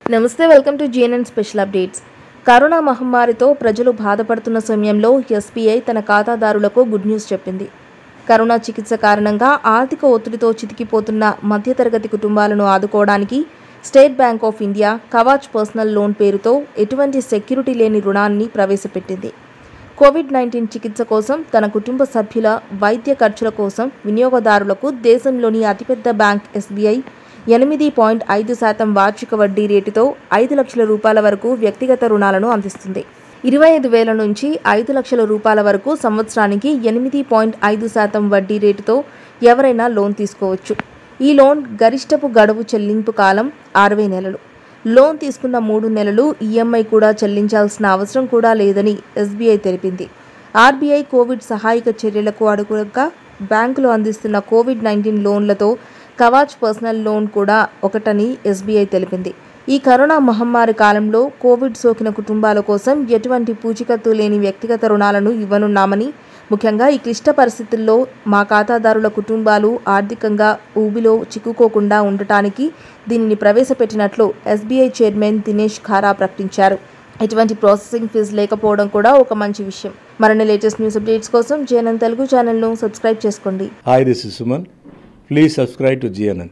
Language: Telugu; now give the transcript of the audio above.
నమస్తే welcome to GNN special updates corona మహమ్మారితో ప్రజలు బాధపడుతున్న సమయంలో ఎస్బీఐ తన ఖాతాదారులకు గుడ్ న్యూస్ చెప్పింది కరోనా చికిత్స కారణంగా ఆర్థిక ఒత్తిడితో చితికిపోతున్న మధ్యతరగతి కుటుంబాలను ఆదుకోవడానికి state bank of India Kavach personal loan పేరుతో ఎటువంటి సెక్యూరిటీ లేని రుణాన్ని ప్రవేశపెట్టింది కోవిడ్ నైన్టీన్ చికిత్స కోసం తన కుటుంబ సభ్యుల వైద్య ఖర్చుల కోసం వినియోగదారులకు దేశంలోని అతిపెద్ద బ్యాంక్ ఎస్బీఐ ఎనిమిది పాయింట్ ఐదు శాతం వార్షిక వడ్డీ రేటుతో ఐదు లక్షల రూపాయల వరకు వ్యక్తిగత రుణాలను అందిస్తుంది ఇరవై ఐదు వేల నుంచి ఐదు లక్షల రూపాయల వరకు సంవత్సరానికి ఎనిమిది పాయింట్ ఐదు శాతం వడ్డీ రేటుతో ఎవరైనా లోన్ తీసుకోవచ్చు ఈ లోన్ గరిష్టపు గడువు చెల్లింపు కాలం అరవై నెలలు లోన్ తీసుకున్న మూడు నెలలు ఈఎంఐ కూడా చెల్లించాల్సిన అవసరం కూడా లేదని ఎస్బీఐ తెలిపింది ఆర్బీఐ కోవిడ్ సహాయక చర్యలకు అడుగుగా బ్యాంకులు అందిస్తున్న కోవిడ్ నైన్టీన్ లోన్లతో కవాచ్ పర్సనల్ లోన్ కూడా ఒకటని ఎస్బీఐ తెలిపింది ఈ కరోనా మహమ్మారి కాలంలో కోవిడ్ సోకిన కుటుంబాల కోసం ఎటువంటి పూచికత్తు లేని వ్యక్తిగత రుణాలను ఇవ్వనున్నామని ముఖ్యంగా ఈ క్లిష్ట పరిస్థితుల్లో మా ఖాతాదారుల కుటుంబాలు ఆర్థికంగా ఊబిలో చిక్కుకోకుండా ఉండటానికి దీనిని ప్రవేశపెట్టినట్లు ఎస్బీఐ చైర్మన్ దినేష్ ఖారా ప్రకటించారు ఎటువంటి ప్రాసెసింగ్ ఫీజు లేకపోవడం కూడా ఒక మంచి విషయం మరిన్ని లేటెస్ట్ న్యూస్ అప్డేట్స్ కోసం జేఎన్ఎన్ తెలుగు ఛానల్ను సబ్స్క్రైబ్ చేసుకోండి Hi, this is Suman. Please subscribe to GNN.